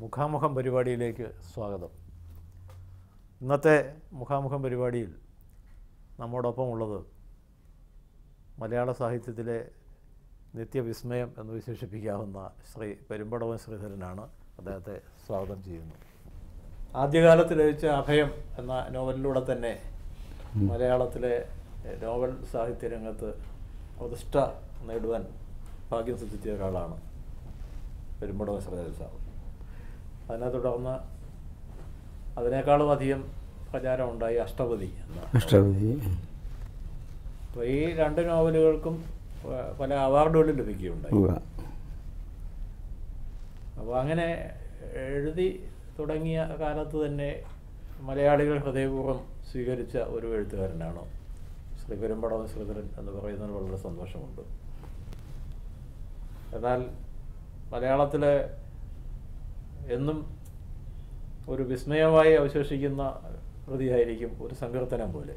മുഖാമുഖം പരിപാടിയിലേക്ക് സ്വാഗതം ഇന്നത്തെ മുഖാമുഖം പരിപാടിയിൽ നമ്മോടൊപ്പം ഉള്ളത് മലയാള സാഹിത്യത്തിലെ നിത്യവിസ്മയം എന്ന് വിശേഷിപ്പിക്കാവുന്ന ശ്രീ പെരുമ്പടവൻ ശ്രീധരനാണ് അദ്ദേഹത്തെ സ്വാഗതം ചെയ്യുന്നു ആദ്യകാലത്ത് രചിച്ച അഭയം എന്ന നോവലിലൂടെ തന്നെ മലയാളത്തിലെ നോവൽ സാഹിത്യ രംഗത്ത് പ്രതിഷ്ഠ നേടുവാൻ ഭാഗ്യം സിദ്ധിച്ച ഒരാളാണ് പെരുമ്പടവൻ ശ്രീധരൻ സാർ അതിനെ തുടർന്ന് അതിനേക്കാളും അധികം പ്രചാരമുണ്ടായി അഷ്ടപതി എന്ന അഷ്ടപതി അപ്പോൾ ഈ രണ്ട് നോവലുകൾക്കും പ- പല അവാർഡുകളും ലഭിക്കുകയുണ്ടായി ഉവ്വ. അപ്പോൾ അങ്ങനെ എഴുതി തുടങ്ങിയ കാലത്ത് തന്നെ മലയാളികൾ ഹൃദയപൂർവ്വം സ്വീകരിച്ച ഒരു എഴുത്തുകാരനാണ് ശ്രീ പെരുമ്പടവൻ ശ്രീധരൻ എന്ന് പറയുന്നതിൽ വളരെ സന്തോഷമുണ്ട് എന്നാൽ മലയാളത്തിലെ എന്നും ഒരു വിസ്മയമായി അവശേഷിക്കുന്ന കൃതിയായിരിക്കും ഒരു സങ്കീർത്തനം പോലെ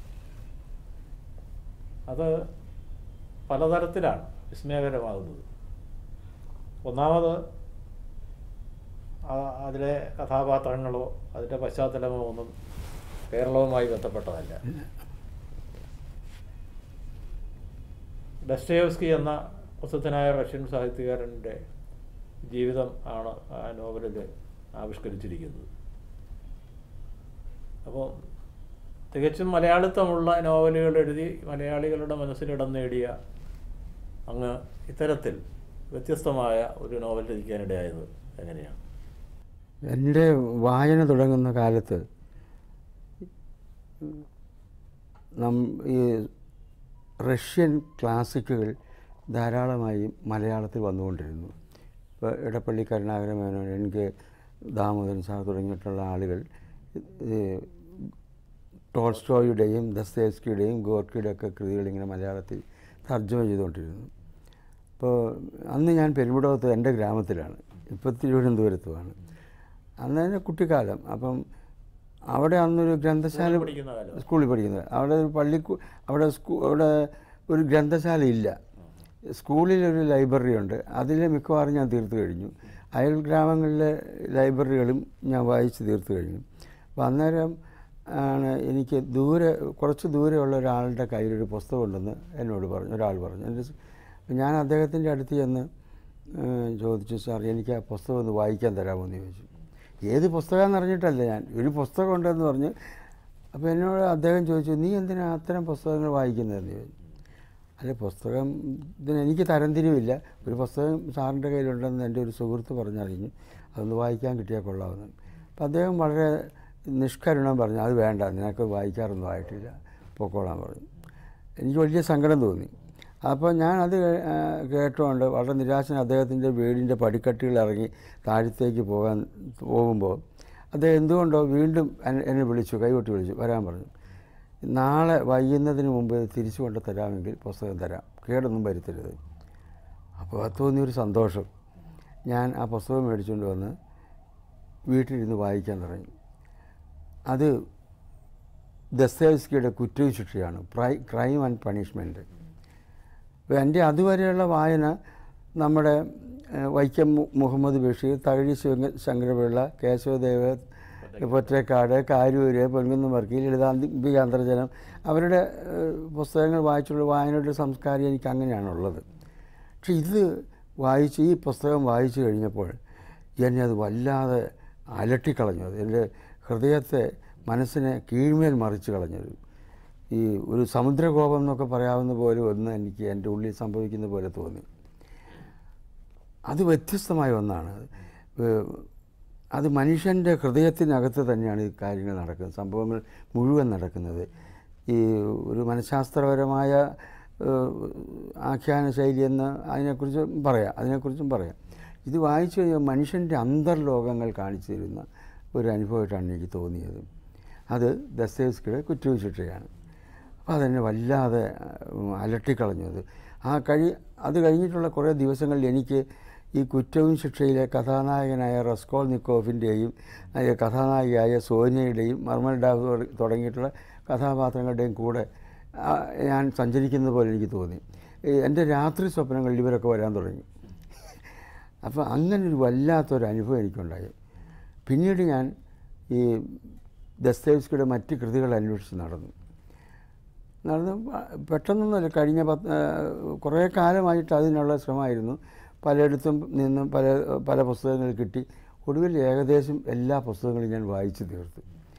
അത് പലതരത്തിലാണ് വിസ്മയകരമാകുന്നത് ഒന്നാമത് ആ- അതിലെ കഥാപാത്രങ്ങളോ അതിൻ്റെ പശ്ചാത്തലമോ ഒന്നും കേരളവുമായി ബന്ധപ്പെട്ടതല്ല ഡസ്റ്റോയവ്സ്കി എന്ന പ്രസിദ്ധനായ റഷ്യൻ സാഹിത്യകാരൻ്റെ ജീവിതം ആണ് ആ നോവലിൽ ആവിഷ്കരിച്ചിരിക്കുന്നത് അപ്പോൾ തികച്ചും മലയാളിത്തമുള്ള നോവലുകൾ എഴുതി മലയാളികളുടെ മനസ്സിലിടം നേടിയ അങ്ങ് ഇത്തരത്തിൽ വ്യത്യസ്തമായ ഒരു നോവൽ രചിക്കാനിടയായത് എങ്ങനെയാണ് എൻ്റെ വായന തുടങ്ങുന്ന കാലത്ത് നം ഈ റഷ്യൻ ക്ലാസിക്കുകൾ ധാരാളമായി മലയാളത്തിൽ വന്നുകൊണ്ടിരുന്നു ഇപ്പോൾ ഇടപ്പള്ളി കരുണാകര മേനോൻ എനിക്ക് ദാമോദരൻ സാർ തുടങ്ങിയിട്ടുള്ള ആളുകൾ ഈ ടോൾസ്റ്റോയുടെയും ദസ്തേസ്കിയുടെയും ഗോർക്കിയുടെ ഒക്കെ കൃതികൾ ഇങ്ങനെ മലയാളത്തിൽ തർജ്ജമ ചെയ്തുകൊണ്ടിരുന്നു അപ്പോൾ അന്ന് ഞാൻ പെരുമ്പടവത്ത് എൻ്റെ ഗ്രാമത്തിലാണ് ഇപ്പോൾ തിരുവനന്തപുരത്തുമാണ് അന്ന് തന്നെ കുട്ടിക്കാലം അപ്പം അവിടെ അന്നൊരു ഗ്രന്ഥശാല സ്കൂളിൽ പഠിക്കുന്ന കാലം. സ്കൂളിൽ പഠിക്കുന്നത് അവിടെ ഒരു പള്ളി അവിടെ സ്കൂ അവിടെ ഒരു ഗ്രന്ഥശാല ഇല്ല സ്കൂളിലൊരു ലൈബ്രറി ഉണ്ട് അതിൽ മിക്കവാറും ഞാൻ തീർത്തു കഴിഞ്ഞു അയൽ ഗ്രാമങ്ങളിലെ ലൈബ്രറികളും ഞാൻ വായിച്ച് തീർത്തു കഴിഞ്ഞു അപ്പോൾ അന്നേരം ആണ് എനിക്ക് ദൂരെ കുറച്ച് ദൂരെയുള്ള ഒരാളുടെ കയ്യിലൊരു പുസ്തകം ഉണ്ടെന്ന് എന്നോട് പറഞ്ഞു ഒരാൾ പറഞ്ഞു എൻ്റെ സ്- ഞാൻ അദ്ദേഹത്തിൻ്റെ അടുത്ത് ചെന്ന് ഏഹ്, ചോദിച്ചു സാർ എനിക്ക് ആ പുസ്തകം ഒന്ന് വായിക്കാൻ തരാമോ എന്ന് ചോദിച്ചു ഏത് പുസ്തകമെന്ന് അറിഞ്ഞിട്ടല്ല ഞാൻ ഒരു പുസ്തകം ഉണ്ടെന്ന് പറഞ്ഞ് അപ്പോൾ എന്നോട് അദ്ദേഹം ചോദിച്ചു നീ എന്തിനാ അത്തരം പുസ്തകങ്ങൾ വായിക്കുന്നതെന്ന് ചോദിച്ചു അല്ല പുസ്തകം ഇതിന് എനിക്ക് തരംതിരിവില്ല ഒരു പുസ്തകം സാറിൻ്റെ കയ്യിലുണ്ടെന്ന് എൻ്റെ ഒരു സുഹൃത്ത് പറഞ്ഞറിഞ്ഞു അതൊന്ന് വായിക്കാൻ കിട്ടിയാൽ കൊള്ളാമെന്ന് അപ്പം അദ്ദേഹം വളരെ നിഷ്കരുണം പറഞ്ഞു അത് വേണ്ട നിനക്ക് വായിക്കാറൊന്നും ആയിട്ടില്ല പൊക്കോളാൻ പറഞ്ഞു എനിക്ക് വലിയ സങ്കടം തോന്നി അപ്പോൾ ഞാൻ അത് കേ- ആ, കേട്ടുകൊണ്ട് വളരെ നിരാശൻ അദ്ദേഹത്തിൻ്റെ വീടിൻ്റെ പടിക്കട്ടികൾ ഇറങ്ങി താഴത്തേക്ക് പോകാൻ പോകുമ്പോൾ അദ്ദേഹം എന്തുകൊണ്ടോ വീണ്ടും എന്നെ- എന്നെ വിളിച്ചു കൈകൊട്ടി വിളിച്ചു വരാൻ പറഞ്ഞു നാളെ വൈകുന്നതിന് മുമ്പ് ഇത് തിരിച്ചു കൊണ്ട് തരാമെങ്കിൽ പുസ്തകം തരാം കേടൊന്നും വരുത്തരുത് അപ്പോൾ അത് തോന്നിയൊരു സന്തോഷം ഞാൻ ആ പുസ്തകം മേടിച്ചുകൊണ്ട് വന്ന് വീട്ടിലിരുന്ന് വായിക്കാൻ തുടങ്ങി അത് ദസ്തേവ്സ്കിയുടെ കുറ്റവും ശിക്ഷയാണ് പ്രൈ ക്രൈം ആൻഡ് പണിഷ്മെൻറ്റ് അപ്പോൾ എൻ്റെ അതുവരെയുള്ള വായന നമ്മുടെ ഏഹ്, വൈക്കം മു- മുഹമ്മദ് ബഷീർ തകഴി ശിവ ശങ്കരപിള്ള കേശവദേവ് പൊറ്റേക്കാട് കാരൂര് പൊൻകുന്നം വർക്കി ലളിതാന്തിക അന്തർജനം അവരുടെ ഏഹ്, പുസ്തകങ്ങൾ വായിച്ചുള്ള വായനയുടെ സംസ്കാരം എനിക്ക് അങ്ങനെയാണുള്ളത് പക്ഷെ ഇത് വായിച്ച് ഈ പുസ്തകം വായിച്ചു കഴിഞ്ഞപ്പോൾ എന്നെ അത് വല്ലാതെ അലട്ടിക്കളഞ്ഞു അത് എൻ്റെ ഹൃദയത്തെ മനസ്സിനെ കീഴ്മേൽ മറിച്ച് കളഞ്ഞത് ഈ ഒരു സമുദ്രകോപം എന്നൊക്കെ പറയാവുന്ന പോലെ ഒന്ന് എനിക്ക് എൻ്റെ ഉള്ളിൽ സംഭവിക്കുന്ന പോലെ തോന്നി അത് വ്യത്യസ്തമായ ഒന്നാണ് ഏഹ് അത് മനുഷ്യൻ്റെ ഹൃദയത്തിനകത്ത് തന്നെയാണ് ഈ കാര്യങ്ങൾ നടക്കുന്നത് സംഭവങ്ങൾ മുഴുവൻ നടക്കുന്നത് ഈ ഒരു മനഃശാസ്ത്രപരമായ ഏഹ്, ആഖ്യാന ശൈലി എന്ന് അതിനെക്കുറിച്ച് പറയാം അതിനെക്കുറിച്ചും പറയാം ഇത് വായിച്ചു കഴിഞ്ഞാൽ മനുഷ്യൻ്റെ അന്തർലോകങ്ങൾ കാണിച്ചു തരുന്ന ഒരു അനുഭവമായിട്ടാണ് എനിക്ക് തോന്നിയത് അത് ദസ്തേവ്സ്കിയുടെ കുറ്റവും ശിക്ഷയാണ് അപ്പോൾ അതെന്നെ വല്ലാതെ ഉം, അലട്ടിക്കളഞ്ഞു അത് ആ കഴി അത് കഴിഞ്ഞിട്ടുള്ള കുറേ ദിവസങ്ങളിൽ എനിക്ക് ഈ കുറ്റവും ശിക്ഷയിലെ കഥാനായകനായ റസ്കോൾ നിക്കോഫിൻ്റെയും കഥാനായികയായ സോനിയയുടെയും മർമൽ ഡാവ് തുടങ്ങിയിട്ടുള്ള കഥാപാത്രങ്ങളുടെയും കൂടെ ആ, ഞാൻ സഞ്ചരിക്കുന്നത് പോലെ എനിക്ക് തോന്നി ഈ എൻ്റെ രാത്രി സ്വപ്നങ്ങളിൽ ഇവരൊക്കെ വരാൻ തുടങ്ങി അപ്പോൾ അങ്ങനെ ഒരു വല്ലാത്തൊരു അനുഭവം എനിക്കുണ്ടായി പിന്നീട് ഞാൻ ഈ ദസ്തേവ്സ്കിയുടെ മറ്റ് കൃതികൾ അന്വേഷിച്ച് നടന്നു നടന്ന് പ- പെട്ടെന്നൊന്നുമല്ല കഴിഞ്ഞ പത്ത് ആ, കുറേ കാലമായിട്ട് അതിനുള്ള ശ്രമമായിരുന്നു പലയിടത്തും നിന്നും പല പല പുസ്തകങ്ങൾ കിട്ടി ഒടുവിൽ ഏകദേശം എല്ലാ പുസ്തകങ്ങളും ഞാൻ വായിച്ചു തീർത്തു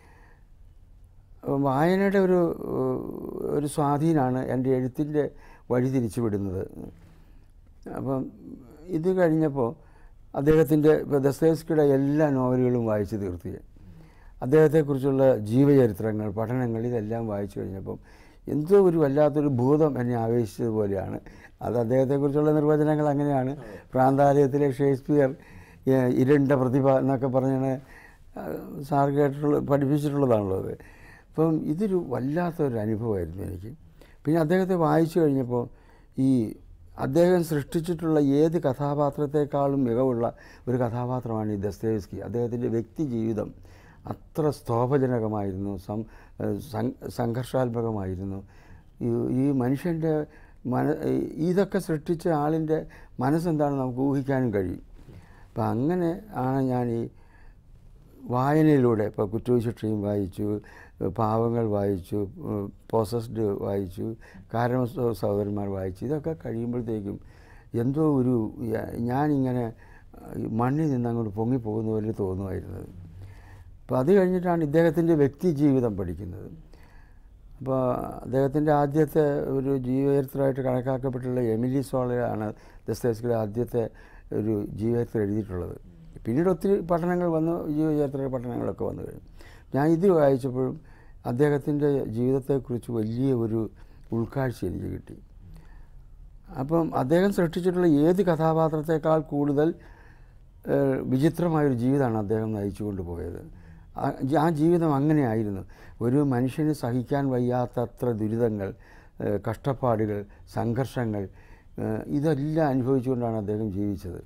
അപ്പം വായനയുടെ ഒരു ഏഹ്, ഒരു സ്വാധീനമാണ് എൻ്റെ എഴുത്തിൻ്റെ വഴി തിരിച്ചു വിടുന്നത് അപ്പം ഇത് കഴിഞ്ഞപ്പോൾ അദ്ദേഹത്തിൻ്റെ ഇപ്പോൾ ദസ്തേവ്സ്കിയുടെ എല്ലാ നോവലുകളും വായിച്ചു തീർത്തു ഞാൻ അദ്ദേഹത്തെക്കുറിച്ചുള്ള ജീവചരിത്രങ്ങൾ പഠനങ്ങൾ ഇതെല്ലാം വായിച്ചു കഴിഞ്ഞപ്പം എന്തോ ഒരു വല്ലാത്തൊരു ഭൂതം എന്നെ ആവേശിച്ചതുപോലെയാണ് അത് അദ്ദേഹത്തെക്കുറിച്ചുള്ള നിർവചനങ്ങൾ അങ്ങനെയാണ് പ്രാന്താലയത്തിലെ ഷേക്സ്പിയർ ഏഹ്, ഇരുണ്ട പ്രതിഭ എന്നൊക്കെ പറഞ്ഞാണ് സാർ കേട്ടിട്ടുള്ള പഠിപ്പിച്ചിട്ടുള്ളതാണല്ലോ അത് അപ്പം ഇതൊരു വല്ലാത്തൊരു അനുഭവമായിരുന്നു എനിക്ക് പിന്നെ അദ്ദേഹത്തെ വായിച്ചു കഴിഞ്ഞപ്പോൾ ഈ അദ്ദേഹം സൃഷ്ടിച്ചിട്ടുള്ള ഏത് കഥാപാത്രത്തെക്കാളും മികവുള്ള ഒരു കഥാപാത്രമാണ് ഈ ദസ്തേവ്സ്കി അദ്ദേഹത്തിൻ്റെ വ്യക്തി ജീവിതം അത്ര സ്തോഭജനകമായിരുന്നു സം ഏഹ് സം- സംഘർഷാത്മകമായിരുന്നു ഈ ഈ മനുഷ്യൻ്റെ മന ഈ- ഇതൊക്കെ സൃഷ്ടിച്ച ആളിൻ്റെ മനസ്സെന്താണെന്ന് നമുക്ക് ഊഹിക്കാനും കഴിയും അപ്പം അങ്ങനെ ആണ് ഞാൻ ഈ വായനയിലൂടെ ഇപ്പോൾ കുറ്റവിശിക്ഷയും വായിച്ചു പാവങ്ങൾ വായിച്ചു പോസസ്ഡ് വായിച്ചു കാരണ സഹോദരന്മാർ വായിച്ചു ഇതൊക്കെ കഴിയുമ്പോഴത്തേക്കും എന്തോ ഒരു യ- ഞാനിങ്ങനെ ഈ മണ്ണിൽ നിന്ന് അങ്ങോട്ട് പൊങ്ങിപ്പോകുന്ന പോലെ തോന്നുമായിരുന്നത് അപ്പോൾ അത് കഴിഞ്ഞിട്ടാണ് ഇദ്ദേഹത്തിൻ്റെ വ്യക്തി ജീവിതം പഠിക്കുന്നത് അപ്പോൾ അദ്ദേഹത്തിൻ്റെ ആദ്യത്തെ ഒരു ജീവചരിത്രമായിട്ട് കണക്കാക്കപ്പെട്ടുള്ള എമിലി സോളയാണ് ദസ്തേവ്സ്കിയുടെ ആദ്യത്തെ ഒരു ജീവചരിത്രം എഴുതിയിട്ടുള്ളത് പിന്നീട് ഒത്തിരി പഠനങ്ങൾ വന്നു ജീവചരിത്ര പഠനങ്ങളൊക്കെ വന്നു കഴിഞ്ഞു ഞാൻ ഇത് വായിച്ചപ്പോഴും അദ്ദേഹത്തിൻ്റെ ജീവിതത്തെക്കുറിച്ച് വലിയ ഒരു ഉൾക്കാഴ്ച എനിക്ക് കിട്ടി അപ്പം അദ്ദേഹം സൃഷ്ടിച്ചിട്ടുള്ള ഏത് കഥാപാത്രത്തെക്കാൾ കൂടുതൽ ഏഹ്, വിചിത്രമായൊരു ജീവിതമാണ് അദ്ദേഹം നയിച്ചു കൊണ്ടുപോയത് ആ ജി- ആ ജീവിതം അങ്ങനെയായിരുന്നു ഒരു മനുഷ്യന് സഹിക്കാൻ വയ്യാത്തത്ര ദുരിതങ്ങൾ ഏഹ്, കഷ്ടപ്പാടുകൾ സംഘർഷങ്ങൾ ഏഹ്, ഇതെല്ലാം അനുഭവിച്ചുകൊണ്ടാണ് അദ്ദേഹം ജീവിച്ചത്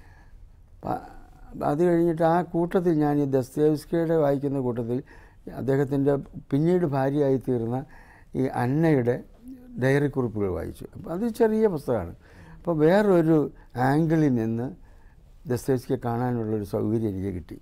പ- അത് കഴിഞ്ഞിട്ട് ആ കൂട്ടത്തിൽ ഞാൻ ഈ ദസ്തേവ്സ്കിയുടെ വായിക്കുന്ന കൂട്ടത്തിൽ അദ്ദേഹത്തിൻ്റെ പിന്നീട് ഭാര്യയായി തീർന്ന ഈ അന്നയുടെ ഡയറി കുറിപ്പുകൾ വായിച്ചു അപ്പോൾ അത് ചെറിയ പുസ്തകമാണ് അപ്പോൾ വേറൊരു ആംഗിളിൽ നിന്ന് ദസ്തേവ്സ്കിയെ കാണാനുള്ളൊരു സൗകര്യം എനിക്ക് കിട്ടി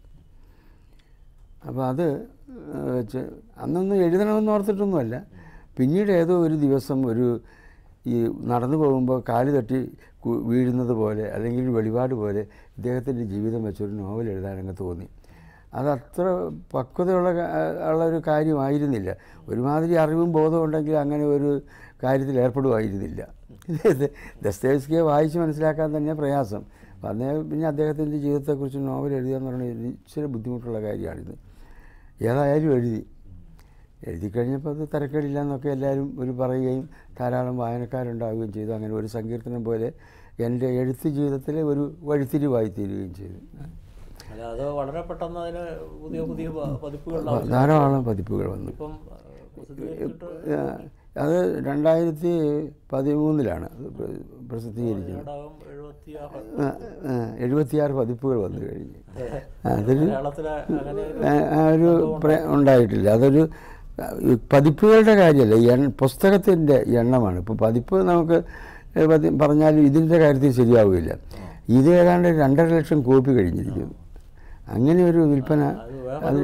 അപ്പോൾ അത് ഏഹ്, വെച്ച് അന്നൊന്നും എഴുതണമെന്ന് ഓർത്തിട്ടൊന്നുമല്ല പിന്നീട് ഏതോ ഒരു ദിവസം ഒരു ഈ നടന്നു പോകുമ്പോൾ കാല് തട്ടി കു- വീഴുന്നത് പോലെ അല്ലെങ്കിൽ ഒരു വെളിപാട് പോലെ ഇദ്ദേഹത്തിൻ്റെ ജീവിതം വെച്ചൊരു നോവൽ എഴുതാനങ്ങ് തോന്നി അതത്ര പക്വതയുള്ള ക- ഉള്ള ഒരു കാര്യമായിരുന്നില്ല ഒരുമാതിരി അറിവും ബോധവും ഉണ്ടെങ്കിൽ അങ്ങനെ ഒരു കാര്യത്തിൽ ഏർപ്പെടുമായിരുന്നില്ല ഇത് ദസ്തേവ്സ്കിയെ വായിച്ച് മനസ്സിലാക്കാൻ തന്നെ പ്രയാസം അപ്പം അന്നേ പിന്നെ അദ്ദേഹത്തിൻ്റെ ജീവിതത്തെക്കുറിച്ച് നോവൽ എഴുതുക എന്ന് പറഞ്ഞാൽ ഒരു ഇച്ചിരി ബുദ്ധിമുട്ടുള്ള കാര്യമാണിത് ഏതായാലും എഴുതി എഴുതി കഴിഞ്ഞപ്പോൾ അത് തരക്കേടില്ല എന്നൊക്കെ എല്ലാവരും ഒരു പറയുകയും ധാരാളം വായനക്കാരുണ്ടാവുകയും ചെയ്തു അങ്ങനെ ഒരു സങ്കീർത്തനം പോലെ എൻ്റെ എഴുത്ത് ജീവിതത്തിലെ ഒരു വഴിത്തിരിവായി തീരുകയും ചെയ്തു അല്ല അത് വളരെ പെട്ടെന്ന് അതിന് പുതിയ പുതിയ പ- പതിപ്പുകളുടെ ആവശ്യം ധാരാളം പതിപ്പുകൾ വന്നു ഇപ്പം ആ, പ്രസിദ്ധീകരിച്ചിട്ട് ആ, അത് രണ്ടായിരത്തി പതിമൂന്നിലാണ് അത് പ്ര- പ്രസിദ്ധീകരിക്കുന്നത് ഏതാകും എഴുപത്തിയാറ് ആ, ആ, എഴുപത്തിയാറ് പതിപ്പുകൾ വന്നു കഴിഞ്ഞു അതൊരു മലയാളത്തിലെ അങ്ങനെ ഒരു ആ, ആ ഒരു പ്ര- ഉണ്ടായിട്ടില്ല അതൊരു ആ, ഈ പതിപ്പുകളുടെ കാര്യമല്ല ഈ എണ്ണ പുസ്തകത്തിൻ്റെ എണ്ണമാണ് ഇപ്പോൾ പതിപ്പ് നമുക്ക് ഏ, പതി- പറഞ്ഞാലും ഇതിൻ്റെ കാര്യത്തിൽ ശരിയാവില്ല ഇത് ഏതാണ്ട് രണ്ടര ലക്ഷം കോപ്പി കഴിഞ്ഞിരിക്കുന്നു അങ്ങനെ ഒരു വിൽപ്പന അത് വേറൊരു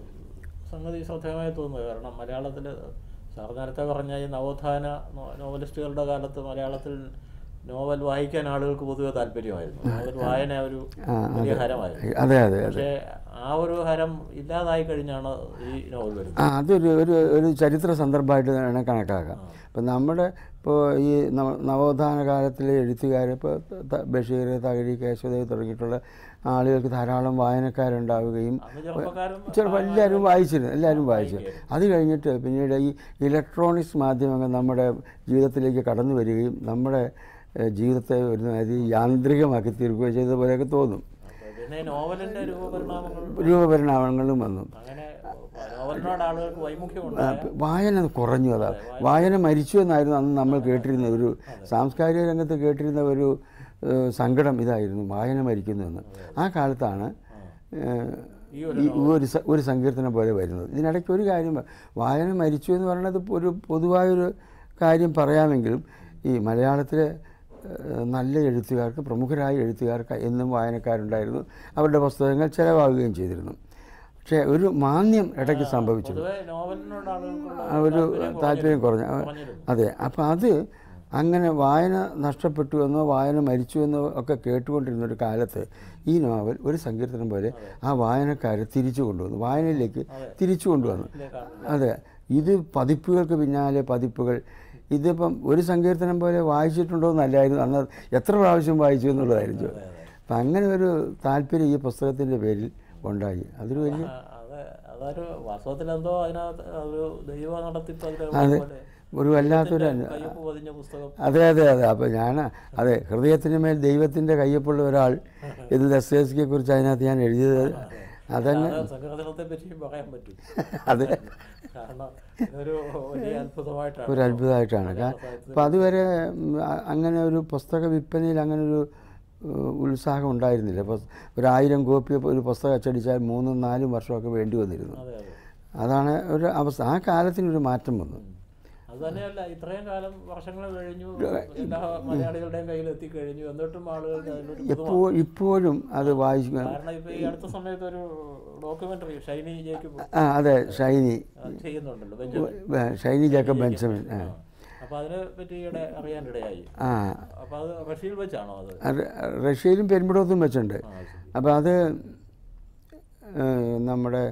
സംഗതി ശ്രദ്ധേയമായി തോന്നുന്നു കാരണം മലയാളത്തിൽ സാർ നേരത്തെ പറഞ്ഞ ഈ നവോത്ഥാന നോ- നോവലിസ്റ്റുകളുടെ കാലത്ത് മലയാളത്തിൽ നോവൽ വായിക്കാൻ ആളുകൾക്ക് പൊതുവെ താല്പര്യമായിരുന്നു നോവൽ വായന ഒരു ആ, വലിയ ഹരമായിരുന്നു അതെ അതെ അതെ പക്ഷേ ആ ഒരു ഹരം ഇല്ലാതായി കഴിഞ്ഞാണ് ഈ നോവൽ വരുന്നത് ആ അതൊരു ഒരു ഒരു ചരിത്ര സന്ദർഭമായിട്ട് വേണം കണക്കാക്കാം ഇപ്പം നമ്മുടെ ഇപ്പോൾ ഈ നവ- നവോത്ഥാന കാലത്തിലെ എഴുത്തുകാർ ഇപ്പോൾ ത- ബഷീർ തകഴി കേശവദേവ് തുടങ്ങിയിട്ടുള്ള ആളുകൾക്ക് ധാരാളം വായനക്കാരുണ്ടാവുകയും അന്ന് ചെറുപ്പക്കാരും ചിലപ്പോൾ എല്ലാവരും വായിച്ചിരുന്നു എല്ലാവരും വായിച്ചു അത് കഴിഞ്ഞിട്ട് പിന്നീട് ഈ ഇലക്ട്രോണിക്സ് മാധ്യമങ്ങൾ നമ്മുടെ ജീവിതത്തിലേക്ക് കടന്നു വരികയും നമ്മുടെ ഏഹ്, ജീവിതത്തെ ഒരു മാതിരി യാന്ത്രികമാക്കി തീർക്കുകയും ചെയ്ത പോലെയൊക്കെ തോന്നും അപ്പൊ പിന്നെ ഈ നോവലിന്റെ രൂപപരിണാമങ്ങൾ രൂപപരിണാമങ്ങളും വന്നു അങ്ങനെ നോവലിനോട് ആളുകൾക്ക് ആ, വൈമുഖ്യമുണ്ടായ വായന കുറഞ്ഞു അതാ വായന മരിച്ചു എന്നായിരുന്നു അന്ന് നമ്മൾ കേട്ടിരുന്ന ഒരു സാംസ്കാരിക രംഗത്ത് കേട്ടിരുന്ന ഒരു ഏഹ്, സങ്കടം ഇതായിരുന്നു വായന മരിക്കുന്നു എന്ന് ആ കാലത്താണ് ഏഹ്, ഈ ഈ ഒരു സ- ഒരു സങ്കീർത്തനം പോലെ വരുന്നത് ഇതിനിടയ്ക്ക് ഒരു കാര്യം പ- വായന മരിച്ചു എന്ന് പറയുന്നത് ഒരു പൊതുവായൊരു കാര്യം പറയാമെങ്കിലും ഈ മലയാളത്തിലെ ഏഹ്, നല്ല എഴുത്തുകാർക്ക് പ്രമുഖരായ എഴുത്തുകാർക്ക് എന്നും വായനക്കാരുണ്ടായിരുന്നു അവരുടെ പുസ്തകങ്ങൾ ചിലവാകുകയും ചെയ്തിരുന്നു പക്ഷേ ഒരു മാന്യം ഇടയ്ക്ക് സംഭവിച്ചു പൊതുവെ നോവലിനോട് ആളുകൾക്കുള്ള ആ ഒരു താല്പര്യം കുറഞ്ഞു ആ, കുറഞ്ഞിരുന്നു. അതെ അപ്പോൾ അത് അങ്ങനെ വായന നഷ്ടപ്പെട്ടു എന്നോ വായന മരിച്ചു എന്നോ ഒക്കെ കേട്ടുകൊണ്ടിരുന്ന ഒരു കാലത്ത് ഈ നോവൽ ഒരു സങ്കീർത്തനം പോലെ ആ വായനക്കാരെ തിരിച്ചു കൊണ്ടുവന്നു വായനയിലേക്ക് തിരിച്ചു കൊണ്ടുവന്നു ഇതിലേക്കാണ് അതെ ഇത് പതിപ്പുകൾക്ക് പിന്നാലെ പതിപ്പുകൾ ഇതിപ്പം ഒരു സങ്കീർത്തനം പോലെ വായിച്ചിട്ടുണ്ടോ എന്നല്ലായിരുന്നു അന്ന് എത്ര പ്രാവശ്യം വായിച്ചു എന്നുള്ളതായിരുന്നു അപ്പം അങ്ങനെ ഒരു താല്പര്യം ഈ പുസ്തകത്തിൻ്റെ പേരിൽ ഉണ്ടായി അതൊരു വലിയ ആ, അത് അതൊരു വാസ്തവത്തിൽ എന്തോ അതിനകത്ത് ഒരു ദൈവ നടത്തിപ്പ് അതിലെ അതെ പോലെ ഒരു വല്ലാത്തൊരു അനു- കയ്യൊപ്പ് പതിഞ്ഞ പുസ്തകം അതെ അതെ അതെ അപ്പോൾ ഞാൻ അതെ ഹൃദയത്തിന് മേൽ ദൈവത്തിൻ്റെ കയ്യൊപ്പുള്ള ഒരാൾ ഇത് ദസ്തേസ്കിയെ കുറിച്ച് അതിനകത്ത് ഞാൻ എഴുതിയത് അതങ്ങ് അത് സംഘടനത്തെ പറ്റിയും പറയാൻ പറ്റും അതെ കാരണം ഇതൊരു വലിയ അത്ഭുതമായിട്ടാണ് ഒരു അത്ഭുതമായിട്ടാണ് അപ്പം അതുവരെ ഉം, അ- അങ്ങനെ ഒരു പുസ്തക വിൽപ്പനയിൽ അങ്ങനെ ഒരു ഏഹ്, ഉത്സാഹം ഉണ്ടായിരുന്നില്ല അപ്പോൾ ഒരു ആയിരം കോപ്പി ഒരു പുസ്തകം അച്ചടിച്ചാൽ മൂന്നും നാലും വർഷമൊക്കെ വേണ്ടി വന്നിരുന്നു അതെ അതെ അതാണ് ഒരു അവസ്ഥ ആ കാലത്തിനൊരു മാറ്റം വന്നു അത് തന്നെയല്ല ഇത്രയും കാലം വർഷങ്ങൾ കഴിഞ്ഞു എല്ലാ മലയാളികളുടെയും കയ്യിൽ എത്തിക്കഴിഞ്ഞു എന്നിട്ടും ആളുകൾക്ക് അതിലൊരു പുതുമ ഇപ്പോൾ ഇപ്പോഴും അത് വായിച്ചു കാരണം ഇപ്പൊ ഈ അടുത്ത സമയത്ത് ഒരു ഡോക്യുമെന്ററി ഷൈനി ജേക്കബ് ആ അതെ ഷൈനി അത് ചെയ്യുന്നുണ്ടല്ലോ ബെഞ്ചമിൻ ഏ, ഷൈനി ജേക്കബ് ബെൻസമിൻ ആ. അപ്പൊ അതിനെ പറ്റി ഈയിടെ അറിയാനിടയായി ആ അപ്പൊ അത് റഷ്യയിൽ വെച്ചാണോ അത് അത് റഷ്യയിലും പെരുമ്പിടത്തും വെച്ചിട്ടുണ്ട് ആ, ശരി. അപ്പോൾ അത് ഏ, നമ്മുടെ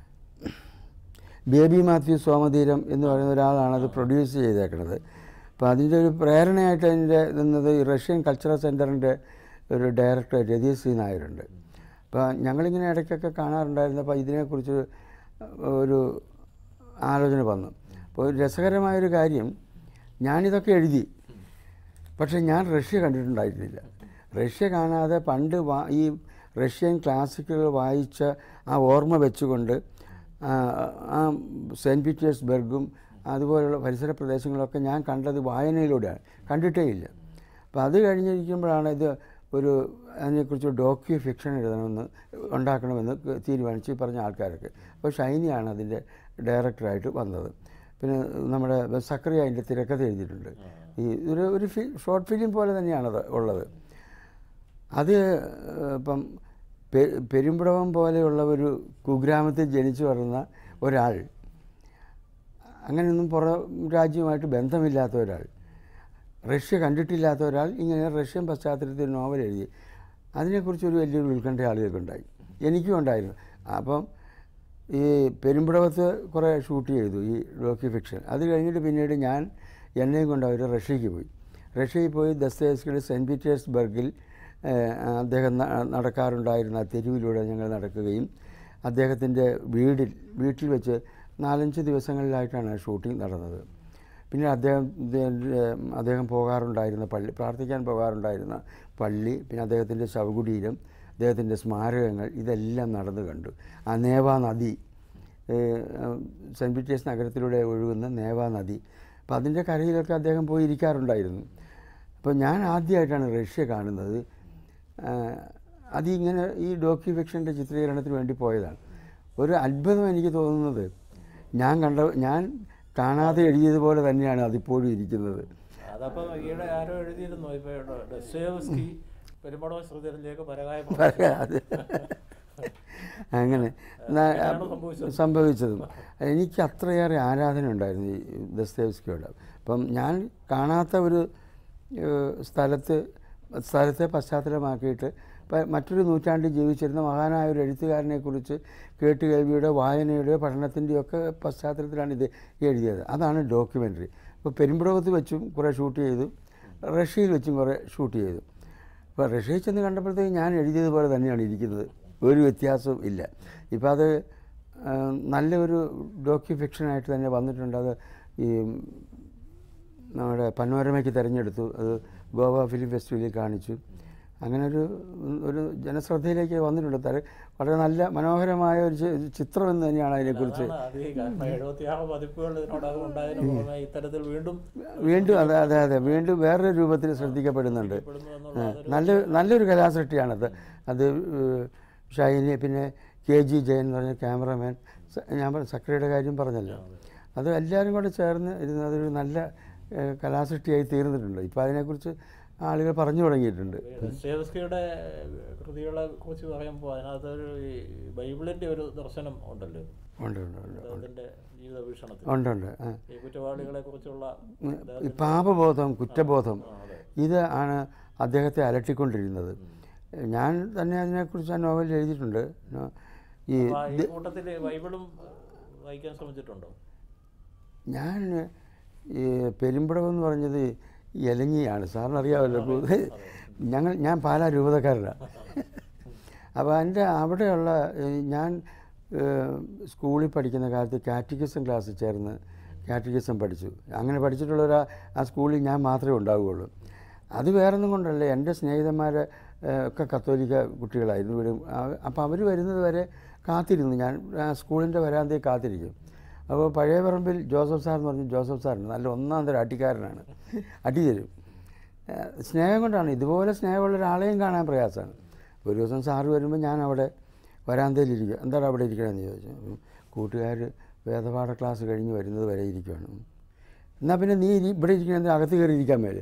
ബേബി മാത്യു സോമതീരം എന്ന് പറയുന്ന ഒരാളാണ് അത് പ്രൊഡ്യൂസ് ചെയ്തേക്കുന്നത് അപ്പോൾ അതിൻ്റെ ഒരു പ്രേരണയായിട്ട് അതിൻ്റെ നിന്നത് ഈ റഷ്യൻ കൾച്ചറൽ സെൻറ്ററിൻ്റെ ഒരു ഡയറക്ടർ രതീഷ് സി നായരുണ്ട് അപ്പോൾ ഞങ്ങളിങ്ങനെ ഇടയ്ക്കൊക്കെ കാണാറുണ്ടായിരുന്നു അപ്പോൾ ഇതിനെക്കുറിച്ച് ഒരു ആലോചന വന്നു അപ്പോൾ ഒരു രസകരമായൊരു കാര്യം ഞാനിതൊക്കെ എഴുതി പക്ഷേ ഞാൻ റഷ്യ കണ്ടിട്ടുണ്ടായിരുന്നില്ല റഷ്യ കാണാതെ പണ്ട് വാ ഈ റഷ്യൻ ക്ലാസിക്കുകൾ വായിച്ച ആ ഓർമ്മ വെച്ചുകൊണ്ട് ആ, ആ സെൻറ്റ് പീറ്റേഴ്സ്ബർഗും അതുപോലുള്ള പരിസര പ്രദേശങ്ങളൊക്കെ ഞാൻ കണ്ടത് വായനയിലൂടെയാണ് കണ്ടിട്ടേ ഇല്ല അപ്പോൾ അത് കഴിഞ്ഞിരിക്കുമ്പോഴാണ് ഇത് ഒരു അതിനെക്കുറിച്ച് ഡോക്യു ഫിക്ഷൻ എഴുതണമെന്ന് ഉണ്ടാക്കണമെന്ന് തീരുമാനിച്ച് ഈ പറഞ്ഞ ആൾക്കാരൊക്കെ അപ്പോൾ ഷൈനിയാണ് അതിൻ്റെ ഡയറക്ടറായിട്ട് വന്നത് പിന്നെ നമ്മുടെ സക്രിയ അതിൻ്റെ തിരക്കഥ എഴുതിയിട്ടുണ്ട് ഈ ഒരു ഒരു ഫി ഷോർട്ട് ഫിലിം പോലെ തന്നെയാണത് ഉള്ളത് അത് ഏഹ്, ഇപ്പം പെ പെരുമ്പിടവം പോലെയുള്ള ഒരു കുഗ്രാമത്തിൽ ജനിച്ചു വളർന്ന ഒരാൾ അങ്ങനെയൊന്നും പുറം രാജ്യവുമായിട്ട് ബന്ധമില്ലാത്ത ഒരാൾ റഷ്യ കണ്ടിട്ടില്ലാത്ത ഒരാൾ ഇങ്ങനെ റഷ്യൻ പശ്ചാത്തലത്തിൽ നോവൽ എഴുതി അതിനെക്കുറിച്ച് ഒരു വലിയൊരു ഉത്കണ്ഠ ആളുകൾക്കുണ്ടായി എനിക്കും ഉണ്ടായിരുന്നു അപ്പം ഈ പെരുമ്പിടവത്ത് കുറേ ഷൂട്ട് ചെയ്തു ഈ ഡോക്യു ഫിക്ഷൻ അത് കഴിഞ്ഞിട്ട് പിന്നീട് ഞാൻ എന്നെയും കൊണ്ട് അവർ റഷ്യയ്ക്ക് പോയി റഷ്യയിൽ പോയി ദസ്തേസ്കിയുടെ സെൻറ്റ് പീറ്റേഴ്സ്ബർഗിൽ ഏഹ്, അദ്ദേഹം ന- നടക്കാറുണ്ടായിരുന്ന ആ തെരുവിലൂടെ ഞങ്ങൾ നടക്കുകയും അദ്ദേഹത്തിൻ്റെ വീടിൽ വീട്ടിൽ വെച്ച് നാലഞ്ച് ദിവസങ്ങളിലായിട്ടാണ് ഷൂട്ടിംഗ് നടന്നത് പിന്നെ അദ്ദേഹം ഇത് അദ്ദേഹം പോകാറുണ്ടായിരുന്ന പള്ളി പ്രാർത്ഥിക്കാൻ പോകാറുണ്ടായിരുന്ന പള്ളി പിന്നെ അദ്ദേഹത്തിൻ്റെ ശവകുടീരം അദ്ദേഹത്തിൻ്റെ സ്മാരകങ്ങൾ ഇതെല്ലാം നടന്നു കണ്ടു ആ നേവ നദി ഏഹ്, സെൻറ്റ് പീറ്റേഴ്സ് നഗരത്തിലൂടെ ഒഴുകുന്ന നേവ നദി അപ്പോൾ അതിൻ്റെ കരയിലൊക്കെ അദ്ദേഹം പോയി ഇരിക്കാറുണ്ടായിരുന്നു അപ്പോൾ ഞാൻ ആദ്യമായിട്ടാണ് റഷ്യ കാണുന്നത് ആഹ്, അതിങ്ങനെ ഈ ഡോക്യു ഫിക്ഷൻ്റെ ചിത്രീകരണത്തിന് വേണ്ടി പോയതാണ് ഒരു അത്ഭുതം എനിക്ക് തോന്നുന്നത് ഞാൻ കണ്ട ഞാൻ കാണാതെ എഴുതിയതുപോലെ തന്നെയാണ് അതിപ്പോഴും ഇരിക്കുന്നത് അതപ്പോ ഈയിടെ ആരോ എഴുതിയിരുന്നു ഇപ്പൊ ഡസ്റ്റോയവ്സ്കി പെരുമ്പടവ ശ്രുതിയിലേക്ക് പരകായ അത് അങ്ങനെ ന- അങ്ങനെയാണ് സംഭവിച്ചത്. സംഭവിച്ചതും എനിക്ക് അത്രയേറെ ആരാധന ഉണ്ടായിരുന്നു ഈ ദസ്തേവ്സ്കിയോട് അപ്പം ഞാൻ കാണാത്ത ഒരു ഏഹ്, സ്ഥലത്ത് സ്ഥലത്തെ പശ്ചാത്തലമാക്കിയിട്ട് പ- മറ്റൊരു നൂറ്റാണ്ടിൽ ജീവിച്ചിരുന്ന മഹാനായ ഒരു എഴുത്തുകാരനെക്കുറിച്ച് കേട്ടുകേൾവിയുടെ വായനയുടെ പഠനത്തിൻ്റെയും ഒക്കെ പശ്ചാത്തലത്തിലാണ് ഇത് എഴുതിയത് അതാണ് ഡോക്യുമെൻ്ററി ഇപ്പോൾ പെരുമ്പിടവത്ത് വെച്ചും കുറേ ഷൂട്ട് ചെയ്തു റഷ്യയിൽ വെച്ചും കുറേ ഷൂട്ട് ചെയ്തു അപ്പോൾ റഷ്യയിൽ ചെന്ന് കണ്ടപ്പോഴത്തേക്ക് ഞാൻ എഴുതിയതുപോലെ തന്നെയാണ് ഇരിക്കുന്നത് ഒരു വ്യത്യാസവും ഇല്ല ഇപ്പോൾ അത് ആ, നല്ലൊരു ഡോക്യു ഫിക്ഷനായിട്ട് തന്നെ വന്നിട്ടുണ്ട് അത് ഈ നമ്മുടെ പനോരമയ്ക്ക് തിരഞ്ഞെടുത്തു അത് ഗോവ ഫിലിം ഫെസ്റ്റിവലിൽ കാണിച്ചു അങ്ങനെ ഒരു ഒരു ജനശ്രദ്ധയിലേക്ക് വന്നിട്ടുണ്ട് തര വളരെ നല്ല മനോഹരമായ ഒരു ചി- ചിത്രം എന്ന് തന്നെയാണ് അതിനെക്കുറിച്ച് അതാണ് അത് ഈ കാരണം എഴുപത്തിയാറ് പതിപ്പുകൾ ഇതിനോടകം ഉണ്ടായതിനു പുറമെ ഇത്തരത്തിൽ വീണ്ടും വീണ്ടും അതെ അതെ അതെ വീണ്ടും വേറൊരു രൂപത്തിൽ ശ്രദ്ധിക്കപ്പെടുന്നുണ്ട് പെടുന്നു ആ, എന്നുള്ള നല്ല നല്ലൊരു കലാസൃഷ്ടിയാണത് അത് ഏഹ്, ഷൈനി പിന്നെ കെ ജി ജയൻ എന്ന് പറഞ്ഞ ക്യാമറമാൻ സ- ഞാൻ പറഞ്ഞ സക്രിയുടെ കാര്യം പറഞ്ഞല്ലോ അത് എല്ലാവരും കൂടെ ചേർന്ന് ഇരുന്ന് അതൊരു നല്ല ഏഹ്, കലാസൃഷ്ടിയായി തീർന്നിട്ടുണ്ട് ഇപ്പോൾ അതിനെക്കുറിച്ച് ആളുകൾ പറഞ്ഞു തുടങ്ങിയിട്ടുണ്ട് ദസ്തയേവ്സ്കിയുടെ കൃതികളെ കുറിച്ച് പറയുമ്പോൾ അതിനകത്ത് ഒരു ഈ ബൈബിളിന്റെ ഒരു ദർശനം ഉണ്ടല്ലോ ഉണ്ട് ഉണ്ട് ഉണ്ട് അദ്ദേഹത്തിന്റെ ജീവിത വീക്ഷണത്തിൽ ഉണ്ട് ഉണ്ട് ആ. ഈ കുറ്റവാളികളെ കുറിച്ചുള്ള ഈ പാപബോധം കുറ്റബോധം ആ, അതെ. ഇത് ആണ് അദ്ദേഹത്തെ അലട്ടിക്കൊണ്ടിരുന്നത് ഞാൻ തന്നെ അതിനെക്കുറിച്ച് ആ നോവൽ എഴുതിയിട്ടുണ്ട് നോ- ഈ അപ്പൊ ഈ കൂട്ടത്തിൽ ബൈബിളും വായിക്കാൻ ശ്രമിച്ചിട്ടുണ്ടോ ഞാൻ ഈ പെരുമ്പടം എന്ന് പറഞ്ഞത് എലങ്ങിയാണ് സാറിന് അറിയാമല്ലോ ഞങ്ങൾ ഞാൻ പാലാ രൂപതക്കാരനാണ് അപ്പോൾ എൻ്റെ അവിടെയുള്ള ഈ ഞാൻ ഏഹ്, സ്കൂളിൽ പഠിക്കുന്ന കാലത്ത് കാറ്റഗിസം ക്ലാസ്സിൽ ചേർന്ന് കാറ്റഗിസം പഠിച്ചു അങ്ങനെ പഠിച്ചിട്ടുള്ളവർ ആ സ്കൂളിൽ ഞാൻ മാത്രമേ ഉണ്ടാവുകയുള്ളൂ അത് വേറൊന്നും കൊണ്ടല്ല എൻ്റെ സ്നേഹിതന്മാർ ഒക്കെ കത്തോലിക്ക കുട്ടികളായിരുന്നു ഇവിടെ അപ്പോൾ അവർ വരുന്നത് വരെ കാത്തിരുന്നു ഞാൻ ആ സ്കൂളിൻ്റെ വരാന്തയിൽ കാത്തിരിക്കും അപ്പോൾ പഴയ പറമ്പിൽ ജോസഫ് സാർ എന്ന് പറഞ്ഞു ജോസഫ് സാറിന് നല്ല ഒന്നാം തരം അടിക്കാരനാണ് അടി തരും ഏഹ് സ്നേഹം കൊണ്ടാണ് ഇതുപോലെ സ്നേഹമുള്ള ഒരാളെയും കാണാൻ പ്രയാസമാണ് ഒരു ദിവസം സാറ് വരുമ്പോൾ ഞാൻ അവിടെ വരാന്തയിലിരിക്കുക എന്താണ് അവിടെ ഇരിക്കണമെന്ന് ചോദിച്ചു ഉം, കൂട്ടുകാർ വേദപാഠ ക്ലാസ് കഴിഞ്ഞ് വരുന്നത് വരെ ഇരിക്കുകയാണ് എന്നാൽ പിന്നെ നീ ഇരി- ഇവിടെ ഇരിക്കണമെങ്കിൽ അകത്ത് കയറി ഇരിക്കാൻ മേലെ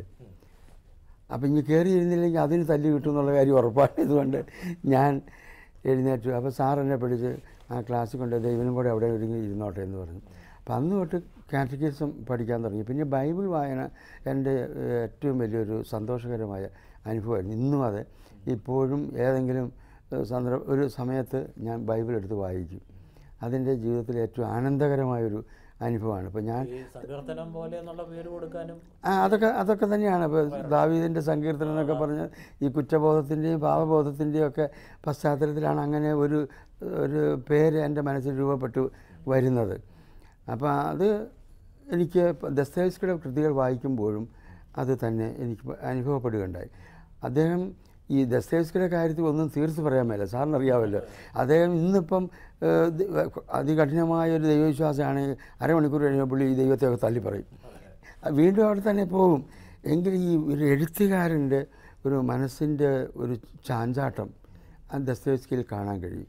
അപ്പം ഇനി കയറി ഇരുന്നില്ലെങ്കിൽ അതിന് തല്ലി കിട്ടും എന്നുള്ള കാര്യം ഉറപ്പാണ് ഇതുകൊണ്ട് ഞാൻ എഴുന്നേറ്റു അപ്പോൾ സാർ എന്നെ പിടിച്ച് ആ ക്ലാസ്സിൽ കൊണ്ട് ദൈവനും കൂടെ അവിടെ ഒരുങ്ങി ഇരുന്നോട്ടെ എന്ന് പറഞ്ഞു അപ്പം അന്ന് തൊട്ട് കാറ്റഗിസം പഠിക്കാൻ തുടങ്ങി പിന്നെ ബൈബിൾ വായന എൻ്റെ ഏഹ്, ഏറ്റവും വലിയൊരു സന്തോഷകരമായ അനുഭവമായിരുന്നു ഇന്നും അതെ ഇപ്പോഴും ഏതെങ്കിലും ഏഹ്, സന്ദർഭ ഒരു സമയത്ത് ഞാൻ ബൈബിൾ എടുത്ത് വായിക്കും അതിൻ്റെ ജീവിതത്തിലെ ഏറ്റവും ആനന്ദകരമായൊരു അനുഭവമാണ് ഇപ്പോൾ ഞാൻ ഈ സങ്കീർത്തനം പോലെ എന്നുള്ള പേര് കൊടുക്കാനും ആ അതൊക്കെ അതൊക്കെ തന്നെയാണ് ഇപ്പോൾ ദാവീദിൻ്റെ സങ്കീർത്തനം എന്നൊക്കെ പറഞ്ഞ് ഈ കുറ്റബോധത്തിൻ്റെയും പാപബോധത്തിൻ്റെയും ഒക്കെ പശ്ചാത്തലത്തിലാണ് അങ്ങനെ ഒരു ഒരു പേര് എൻ്റെ മനസ്സിൽ രൂപപ്പെട്ടു വരുന്നത് അപ്പോൾ അത് എനിക്ക് ദസ്തേവ്സ്കിയുടെ കൃതികൾ വായിക്കുമ്പോഴും അത് തന്നെ എനിക്ക് അനുഭവപ്പെടുകയുണ്ടായി അദ്ദേഹം ഈ ദസ്തേവ്സ്കിയുടെ കാര്യത്തിൽ ഒന്നും തീർത്ത് പറയാൻ മേല സാറിന് അറിയാമല്ലോ അദ്ദേഹം ഇന്നിപ്പം ഏഹ്, ദ- അതികഠിനമായ ഒരു ദൈവവിശ്വാസമാണെങ്കിൽ അരമണിക്കൂർ കഴിയുമ്പോൾ പുള്ളി ഈ ദൈവത്തെയൊക്കെ തള്ളി പറയും അത് വീണ്ടും അവിടെ തന്നെ പോകും എങ്കിൽ ഈ ഒരു എഴുത്തുകാരൻ്റെ ഒരു മനസ്സിൻ്റെ ഒരു ചാഞ്ചാട്ടം ആ ദസ്തേവ്സ്കിയിൽ കാണാൻ കഴിയും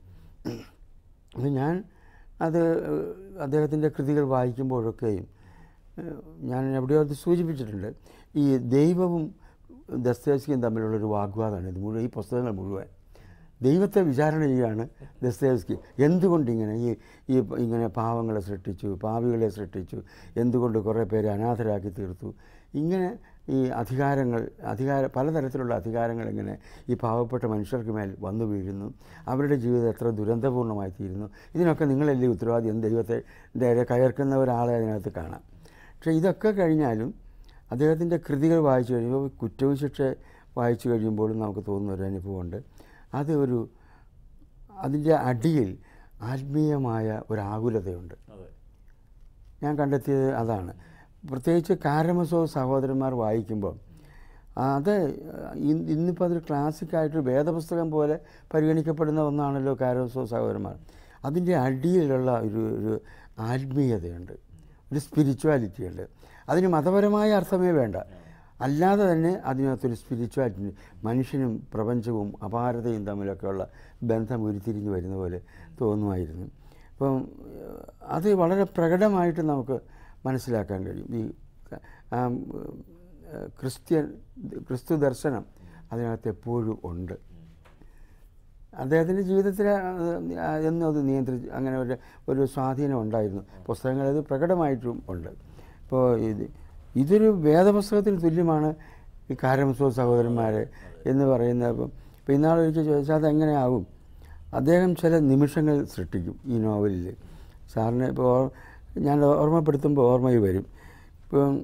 അത് ഞാൻ അത് അദ്ദേഹത്തിൻ്റെ കൃതികൾ വായിക്കുമ്പോഴൊക്കെയും ഏഹ്, ഞാൻ എവിടെയോ അത് സൂചിപ്പിച്ചിട്ടുണ്ട് ഈ ദൈവവും ദസ്തേവ്സ്കിയും തമ്മിലുള്ളൊരു വാഗ്വാദമാണ് ഇത് മുഴുവൻ ഈ പുസ്തകങ്ങൾ മുഴുവൻ ദൈവത്തെ വിചാരണ ചെയ്യുകയാണ് ദസ്തേവ്സ്കി എന്തുകൊണ്ട് ഇങ്ങനെ ഈ ഈ ഇങ്ങനെ പാവങ്ങളെ സൃഷ്ടിച്ചു പാവികളെ സൃഷ്ടിച്ചു എന്തുകൊണ്ട് കുറേ പേരെ അനാഥരാക്കി തീർത്തു ഇങ്ങനെ ഈ അധികാരങ്ങൾ അധികാര പലതരത്തിലുള്ള അധികാരങ്ങൾ ഇങ്ങനെ ഈ പാവപ്പെട്ട മനുഷ്യർക്ക് മേൽ വന്നു വീഴുന്നു അവരുടെ ജീവിതം എത്ര ദുരന്തപൂർണ്ണമായി തീരുന്നു ഇതിനൊക്കെ നിങ്ങളല്ലേ ഉത്തരവാദി എന്ന് ദൈവത്തെ നേരെ കയർക്കുന്ന ഒരാളെ അതിനകത്ത് കാണാം പക്ഷേ ഇതൊക്കെ കഴിഞ്ഞാലും അദ്ദേഹത്തിൻ്റെ കൃതികൾ വായിച്ചു കഴിയുമ്പോൾ കുറ്റവും ശിക്ഷ വായിച്ചു കഴിയുമ്പോഴും നമുക്ക് തോന്നുന്ന ഒരു അനുഭവമുണ്ട് അത് ഒരു അതിൻ്റെ അടിയിൽ ആത്മീയമായ ഒരു ആകുലതയുണ്ട് അതെ ഞാൻ കണ്ടെത്തിയത് അതാണ് പ്രത്യേകിച്ച് കാരമസോ സഹോദരന്മാർ വായിക്കുമ്പോൾ അത് ഇന്ന് ഇന്നിപ്പോൾ അതൊരു ക്ലാസിക്കായിട്ടൊരു വേദപുസ്തകം പോലെ പരിഗണിക്കപ്പെടുന്ന ഒന്നാണല്ലോ കാരമസോ സഹോദരന്മാർ അതിൻ്റെ അടിയിലുള്ള ഒരു ഒരു ആത്മീയതയുണ്ട് ഒരു സ്പിരിച്വാലിറ്റി ഉണ്ട് അതിന് മതപരമായ അർത്ഥമേ വേണ്ട അല്ലാതെ തന്നെ അതിനകത്തൊരു സ്പിരിച്വാലിറ്റി മനുഷ്യനും പ്രപഞ്ചവും അപാരതയും തമ്മിലൊക്കെയുള്ള ബന്ധം ഉരുത്തിരിഞ്ഞ് വരുന്ന പോലെ തോന്നുമായിരുന്നു അപ്പം ഏഹ്, അത് വളരെ പ്രകടമായിട്ട് നമുക്ക് മനസ്സിലാക്കാൻ കഴിയും ഈ ആ, ഏഹ്, ക്രിസ്ത്യൻ ക്രിസ്തു ദർശനം അതിനകത്ത് എപ്പോഴും ഉണ്ട് അദ്ദേഹത്തിൻ്റെ ജീവിതത്തിൽ ആ, എന്നും അത് നിയന്ത്രിച്ച് അങ്ങനെ ഒരു ഒരു സ്വാധീനം ഉണ്ടായിരുന്നു പുസ്തകങ്ങളത് പ്രകടമായിട്ടും ഉണ്ട് ഇപ്പോൾ ഇത് ഇതൊരു വേദപുസ്തകത്തിന് തുല്യമാണ് ഈ കാരമസോ സഹോദരന്മാർ എന്ന് പറയുന്ന ഇപ്പം ഇപ്പോൾ ഇന്നാളൊരിക്കൽ ചോദിച്ചാൽ അതെങ്ങനെയാവും അദ്ദേഹം ചില നിമിഷങ്ങൾ സൃഷ്ടിക്കും ഈ നോവലിൽ സാറിന് ഇപ്പോൾ ഓർ- ഞാൻ ഓർമ്മപ്പെടുത്തുമ്പോൾ ഓർമ്മയിൽ വരും ഇപ്പം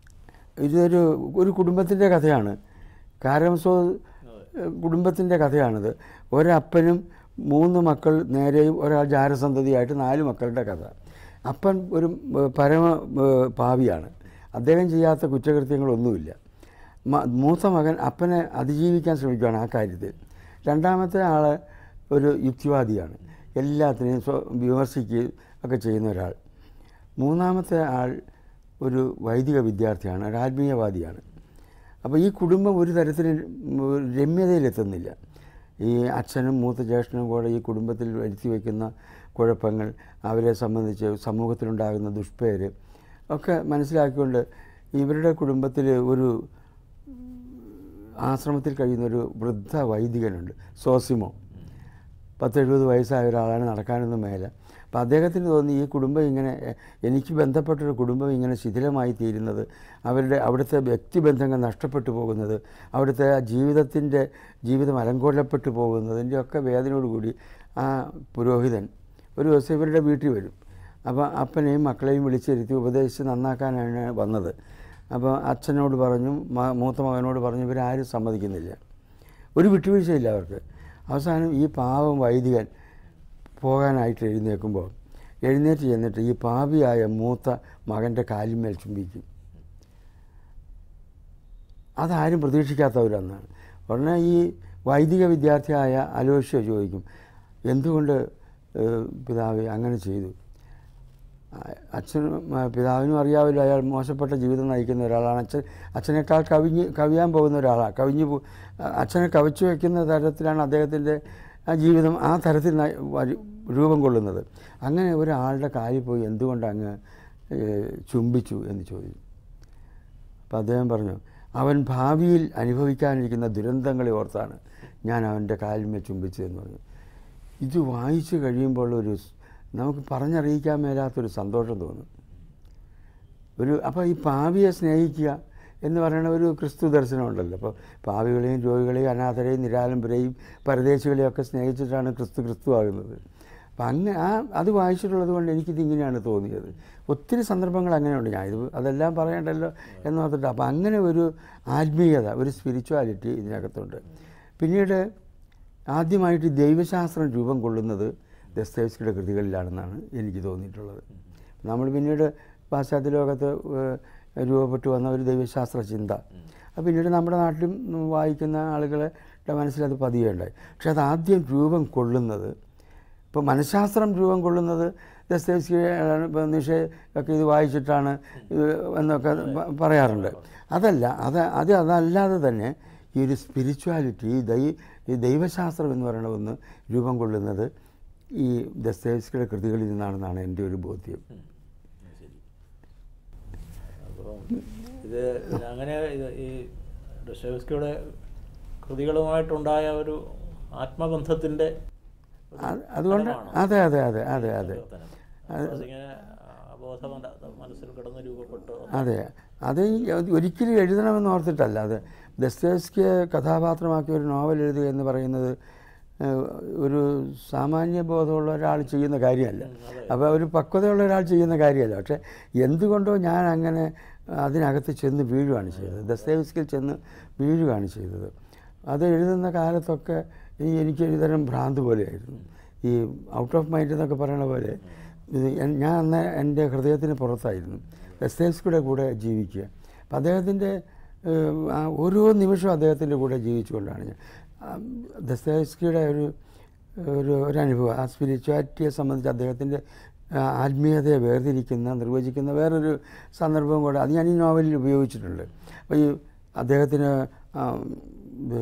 ഇതൊരു ഒരു കുടുംബത്തിൻ്റെ കഥയാണ് കാരമസോ കുടുംബത്തിൻ്റെ കഥയാണിത് ഒരപ്പനും മൂന്ന് മക്കൾ നേരെയും ഒരാൾ ജാരസന്തതിയായിട്ട് നാല് മക്കളുടെ കഥ അപ്പൻ ഒരു ഏഹ്, പരമ ഏഹ്, പാവിയാണ് അദ്ദേഹം ചെയ്യാത്ത കുറ്റകൃത്യങ്ങളൊന്നുമില്ല മ- മൂത്ത മകൻ അപ്പനെ അതിജീവിക്കാൻ ശ്രമിക്കുകയാണ് ആ കാര്യത്തിൽ രണ്ടാമത്തെ ആൾ ഒരു യുക്തിവാദിയാണ് എല്ലാത്തിനെയും സ്വ വിമർശിക്കുകയും ഒക്കെ ചെയ്യുന്ന ഒരാൾ മൂന്നാമത്തെ ആൾ ഒരു വൈദിക വിദ്യാർത്ഥിയാണ് ഒരു ആത്മീയവാദിയാണ് അപ്പോൾ ഈ കുടുംബം ഒരു തരത്തിലും ഉം, രമ്യതയിലെത്തുന്നില്ല ഈ അച്ഛനും മൂത്ത ജ്യേഷ്ഠനും കൂടെ ഈ കുടുംബത്തിൽ വരുത്തി വയ്ക്കുന്ന കുഴപ്പങ്ങൾ അവരെ സംബന്ധിച്ച് സമൂഹത്തിലുണ്ടാകുന്ന ദുഷ്പേര് ഒക്കെ മനസ്സിലാക്കിക്കൊണ്ട് ഇവരുടെ കുടുംബത്തിൽ ഒരു ആശ്രമത്തിൽ കഴിയുന്ന ഒരു വൃദ്ധ വൈദികനുണ്ട് സോസിമോ പത്തെഴുപത് വയസ്സായ ഒരാളാണ് നടക്കാനൊന്നും മേലെ അപ്പോൾ അദ്ദേഹത്തിന് തോന്നി ഈ കുടുംബം ഇങ്ങനെ എ- എനിക്ക് ബന്ധപ്പെട്ടൊരു കുടുംബം ഇങ്ങനെ ശിഥിലമായി തീരുന്നത് അവരുടെ അവിടുത്തെ വ്യക്തിബന്ധങ്ങൾ നഷ്ടപ്പെട്ടു പോകുന്നത് അവിടുത്തെ ആ ജീവിതത്തിൻ്റെ ജീവിതം അലങ്കോലപ്പെട്ടു പോകുന്നതിൻ്റെ ഒക്കെ വേദനയോടുകൂടി ആ പുരോഹിതൻ ഒരു ദിവസം ഇവരുടെ വീട്ടിൽ വരും അപ്പോൾ അപ്പനെയും മക്കളെയും വിളിച്ചിരുത്തി ഉപദേശിച്ച് നന്നാക്കാനാണ് വന്നത് അപ്പോൾ അച്ഛനോട് പറഞ്ഞു മ- മൂത്ത മകനോട് പറഞ്ഞു ഇവരാരും സമ്മതിക്കുന്നില്ല ഒരു വിട്ടുവീഴ്ചയില്ല അവർക്ക് അവസാനം ഈ പാവം വൈദികൻ പോകാനായിട്ട് എഴുന്നേൽക്കുമ്പോൾ എഴുന്നേറ്റ് ചെന്നിട്ട് ഈ പാപിയായ മൂത്ത മകൻ്റെ കാലിന്മേൽ ചുംബിക്കും അതാരും പ്രതീക്ഷിക്കാത്തവരെന്നാണ് ഉടനെ ഈ വൈദിക വിദ്യാർത്ഥിയായ അലോഷ്യ ചോദിക്കും എന്തുകൊണ്ട് ഏഹ്, പിതാവേ അങ്ങനെ ചെയ്തു ആ- അച്ഛനും ആ, പിതാവിനും അറിയാവില്ല അയാൾ മോശപ്പെട്ട ജീവിതം നയിക്കുന്ന ഒരാളാണ് അച്ഛൻ അച്ഛനേക്കാൾ കവിഞ്ഞ് കവിയാൻ പോകുന്ന ഒരാളാണ് കവിഞ്ഞ് പോ- ആ, അച്ഛനെ കവിച്ചു വയ്ക്കുന്ന തരത്തിലാണ് അദ്ദേഹത്തിൻ്റെ ആ ജീവിതം ആ തരത്തിൽ ന- വരു- രൂപം കൊള്ളുന്നത് അങ്ങനെ ഒരാളുടെ കാലിൽ പോയി എന്തുകൊണ്ട് അങ്ങ് ഏഹ്, ചുംബിച്ചു എന്ന് ചോദിച്ചു അപ്പം അദ്ദേഹം പറഞ്ഞു അവൻ ഭാവിയിൽ അനുഭവിക്കാനിരിക്കുന്ന ദുരന്തങ്ങളെ ഓർത്താണ് ഞാൻ അവൻ്റെ കാലിന്മേൽ ചുംബിച്ചതെന്ന് പറഞ്ഞു ഇത് വായിച്ചു കഴിയുമ്പോൾ ഒരു സ്- നമുക്ക് പറഞ്ഞറിയിക്കാൻ മേലാത്തൊരു സന്തോഷം തോന്നും ഒരു അപ്പോൾ ഈ പാവിയെ സ്നേഹിക്കുക എന്ന് പറയുന്ന ഒരു ക്രിസ്തു ദർശനമുണ്ടല്ലോ അപ്പോൾ പാവികളെയും രോഗികളെയും അനാഥരെയും നിരാലംബരെയും പരദേശികളെയും ഒക്കെ സ്നേഹിച്ചിട്ടാണ് ക്രിസ്തു ക്രിസ്തു ആകുന്നത് അപ്പം അങ്ങനെ ആ അത് വായിച്ചിട്ടുള്ളത് കൊണ്ട് എനിക്കിത് ഇങ്ങനെയാണ് തോന്നിയത് ഒത്തിരി സന്ദർഭങ്ങൾ അങ്ങനെയുണ്ട് ഞാൻ ഇത് അതെല്ലാം പറയണ്ടല്ലോ എന്ന് ഓർത്തിട്ട് അപ്പം അങ്ങനെ ഒരു ആത്മീയത ഒരു സ്പിരിച്വാലിറ്റി ഇതിനകത്തുണ്ട് പിന്നീട് ആദ്യമായിട്ട് ദൈവശാസ്ത്രം രൂപം കൊള്ളുന്നത് ദസ്തേവ്സ്കിയുടെ കൃതികളിലാണെന്നാണ് എനിക്ക് തോന്നിയിട്ടുള്ളത് നമ്മൾ പിന്നീട് പാശ്ചാത്യ ലോകത്ത് ഏഹ്, രൂപപ്പെട്ടു വന്ന ഒരു ദൈവശാസ്ത്ര ചിന്ത അത് പിന്നീട് നമ്മുടെ നാട്ടിലും ഉം, വായിക്കുന്ന ആളുകളുടെ മനസ്സിലത് പതിയുണ്ടായി പക്ഷെ അത് ആദ്യം രൂപം കൊള്ളുന്നത് ഇപ്പോൾ മനഃശാസ്ത്രം രൂപം കൊള്ളുന്നത് ദസ്തേവ്സ്കി ഇപ്പോൾ നിഷേ ഒക്കെ ഇത് വായിച്ചിട്ടാണ് ഇത് എന്നൊക്കെ പ- പറയാറുണ്ട് അതല്ല അത് അത് അതല്ലാതെ തന്നെ ഈ ഒരു സ്പിരിച്വാലിറ്റി ദൈ ഈ ദൈവശാസ്ത്രം എന്ന് പറയുന്ന ഒന്ന് രൂപം കൊള്ളുന്നത് ഈ ദസ്തേവ്സ്കിയുടെ കൃതികളിൽ നിന്നാണെന്നാണ് എൻ്റെ ഒരു ബോധ്യം ഉം. ശരി അപ്പം ഇത് അങ്ങനെ ഇത് ഈ ഡൊസ്റ്റോവസ്കിയുടെ കൃതികളുമായിട്ടുണ്ടായ ഒരു ആത്മബന്ധത്തിൻ്റെ ഒരു അത് അതുകൊണ്ട് ഫലമാണോ? അതെ അതെ അതെ അതെ അതെ പ്രവർത്തനം. അതിങ്ങനെ അബോധ മനസ്സിൽ കിടന്ന് രൂപപ്പെട്ടു അതെ അത് ഈ ഒരിക്കലും എഴുതണമെന്ന് ഓർത്തിട്ടല്ല അത് ദസ്തേവ്സ്കിയെ കഥാപാത്രമാക്കി ഒരു നോവൽ എഴുതുക എന്ന് പറയുന്നത് ഏഹ്, ഒരു സാമാന്യ ബോധമുള്ള ഒരാൾ ചെയ്യുന്ന കാര്യമല്ല അപ്പോൾ ഒരു പക്വതയുള്ള ഒരാൾ ചെയ്യുന്ന കാര്യമല്ല പക്ഷേ എന്തുകൊണ്ടോ ഞാൻ അങ്ങനെ അതിനകത്ത് ചെന്ന് വീഴുകയാണ് ചെയ്തത് ദസ്തേവ്സ്കിൽ ചെന്ന് വീഴുകയാണ് ചെയ്തത് അത് എഴുതുന്ന കാലത്തൊക്കെ ഈ എനിക്ക് ഒരുതരം ഭ്രാന്ത് പോലെയായിരുന്നു ഈ ഔട്ട് ഓഫ് മൈൻഡ് എന്നൊക്കെ പറയണ പോലെ ഇത് എൻ- ഞാൻ അന്ന് എൻ്റെ ഹൃദയത്തിന് പുറത്തായിരുന്നു ദസ്തേവ്സ്കിയുടെ കൂടെ ജീവിക്കുക അപ്പം അദ്ദേഹത്തിൻ്റെ ഏഹ്, ആ ഓരോ നിമിഷവും അദ്ദേഹത്തിൻ്റെ കൂടെ ജീവിച്ചുകൊണ്ടാണ് ഞാൻ ആ, ദസ്തേവ്സ്കിയുടെ ഒരു ഒരു ഒരു അനുഭവം ആ സ്പിരിച്വാലിറ്റിയെ സംബന്ധിച്ച് അദ്ദേഹത്തിൻ്റെ ആ, ആത്മീയതയെ വേർതിരിക്കുന്ന നിർവചിക്കുന്ന വേറൊരു സന്ദർഭം കൂടെ അത് ഞാൻ ഈ നോവലിൽ ഉപയോഗിച്ചിട്ടുണ്ട് അപ്പോൾ ഈ അദ്ദേഹത്തിന് ആ, ഇത്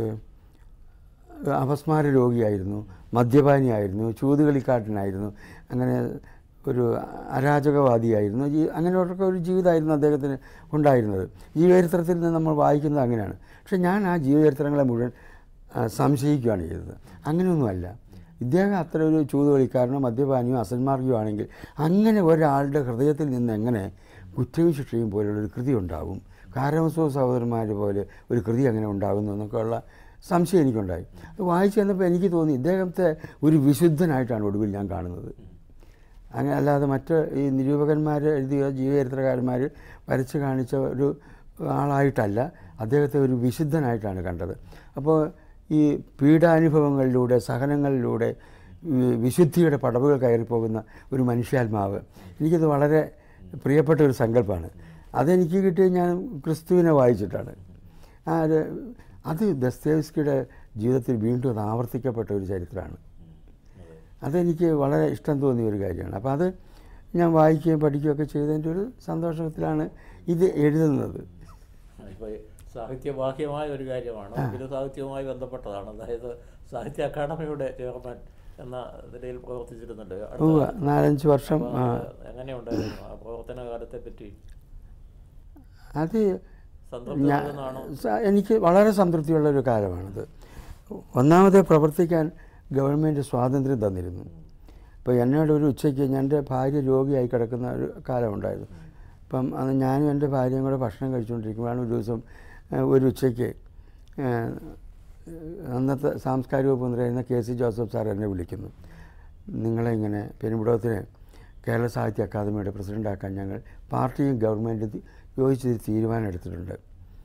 അപസ്മാര രോഗിയായിരുന്നു മദ്യപാനിയായിരുന്നു ചൂതുകളിക്കാരനായിരുന്നു അങ്ങനെ ഒരു അരാജകവാദിയായിരുന്നു ജീ- അങ്ങനെയൊക്കെ ഒരു ജീവിതമായിരുന്നു അദ്ദേഹത്തിന് ഉണ്ടായിരുന്നത് ജീവചരിത്രത്തിൽ നിന്ന് നമ്മൾ വായിക്കുന്നത് അങ്ങനെയാണ് പക്ഷെ ഞാൻ ആ ജീവചരിത്രങ്ങളെ മുഴുവൻ ആ, സംശയിക്കുകയാണ് ചെയ്തത് അങ്ങനെയൊന്നുമല്ല ഇദ്ദേഹം അത്ര ഒരു ചൂതുകളിക്കാരനോ മദ്യപാനിയോ അസന്മാർഗിയോ ആണെങ്കിൽ അങ്ങനെ ഒരാളുടെ ഹൃദയത്തിൽ നിന്ന് എങ്ങനെ കുറ്റവും ശിക്ഷയും പോലുള്ളൊരു കൃതി ഉണ്ടാവും കാരമസോ സഹോദരന്മാർ പോലെ ഒരു കൃതി അങ്ങനെ ഉണ്ടാകുന്നു എന്നൊക്കെയുള്ള സംശയം എനിക്കുണ്ടായി അത് വായിച്ചു വന്നപ്പോൾ എനിക്ക് തോന്നി ഇദ്ദേഹത്തെ ഒരു വിശുദ്ധനായിട്ടാണ് ഒടുവിൽ ഞാൻ കാണുന്നത് അങ്ങനെ അല്ലാതെ മറ്റ് ഈ നിരൂപകന്മാർ എഴുതിയ ജീവചരിത്രകാരന്മാർ വരച്ച് കാണിച്ച ഒരു ആളായിട്ടല്ല അദ്ദേഹത്തെ ഒരു വിശുദ്ധനായിട്ടാണ് കണ്ടത് അപ്പോൾ ഈ പീഡാനുഭവങ്ങളിലൂടെ സഹനങ്ങളിലൂടെ ഈ വിശുദ്ധിയുടെ പടവുകൾ കയറിപ്പോകുന്ന ഒരു മനുഷ്യാത്മാവ് എനിക്കത് വളരെ പ്രിയപ്പെട്ട ഒരു സങ്കല്പമാണ് അതെനിക്ക് കിട്ടിയ ഞാൻ ക്രിസ്തുവിനെ വായിച്ചിട്ടാണ് ആ ഒരു അത് ദസ്തേവ്സ്കിയുടെ ജീവിതത്തിൽ വീണ്ടും അത് ആവർത്തിക്കപ്പെട്ട ഒരു ചരിത്രമാണ് അതെനിക്ക് വളരെ ഇഷ്ടം തോന്നിയ ഒരു കാര്യമാണ് അപ്പോൾ അത് ഞാൻ വായിക്കുകയും പഠിക്കുകയൊക്കെ ചെയ്തതിൻ്റെ ഒരു സന്തോഷത്തിലാണ് ഇത് എഴുതുന്നത് ഇപ്പോൾ സാഹിത്യബാഹ്യമായ ഒരു കാര്യമാണ് എങ്കിലും സാഹിത്യവുമായി ബന്ധപ്പെട്ടതാണ് അതായത് സാഹിത്യ അക്കാദമിയുടെ ചെയർമാൻ എന്ന നിലയിൽ പ്രവർത്തിച്ചിരുന്നുണ്ട് അടുത്ത ഉവ്വ് കാലത്ത്. നാലഞ്ച് വർഷം അപ്പോൾ ആ, അത് എങ്ങനെയുണ്ടായിരുന്നു ആ പ്രവർത്തന കാലത്തെ പറ്റി അത് സംതൃപ്തി ഞാൻ നൽകുന്നതാണോ സ- എനിക്ക് വളരെ സംതൃപ്തിയുള്ള ഒരു കാലമാണിത് ഒന്നാമത് പ്രവർത്തിക്കാൻ ഗവൺമെൻറ് സ്വാതന്ത്ര്യം തന്നിരുന്നു ഇപ്പോൾ എന്നോട് ഒരു ഉച്ചയ്ക്ക് എൻ്റെ ഭാര്യ രോഗിയായി കിടക്കുന്ന ഒരു കാലമുണ്ടായിരുന്നു അപ്പം അന്ന് ഞാനും എൻ്റെ ഭാര്യയും കൂടെ ഭക്ഷണം കഴിച്ചുകൊണ്ടിരിക്കുമ്പോഴാണ് ഒരു ദിവസം ഏഹ്, ഒരു ഉച്ചയ്ക്ക് ഏഹ്, അന്നത്തെ സാംസ്കാരിക വകുപ്പ് മന്ത്രിയായിരുന്ന കെ സി ജോസഫ് സാർ എന്നെ വിളിക്കുന്നു നിങ്ങളെ ഇങ്ങനെ പെരുമ്പുടത്തിന് കേരള സാഹിത്യ അക്കാദമിയുടെ പ്രസിഡൻ്റാക്കാൻ ഞങ്ങൾ പാർട്ടിയും ഗവൺമെൻറ്റും യോജിച്ചൊരു തീരുമാനം എടുത്തിട്ടുണ്ട്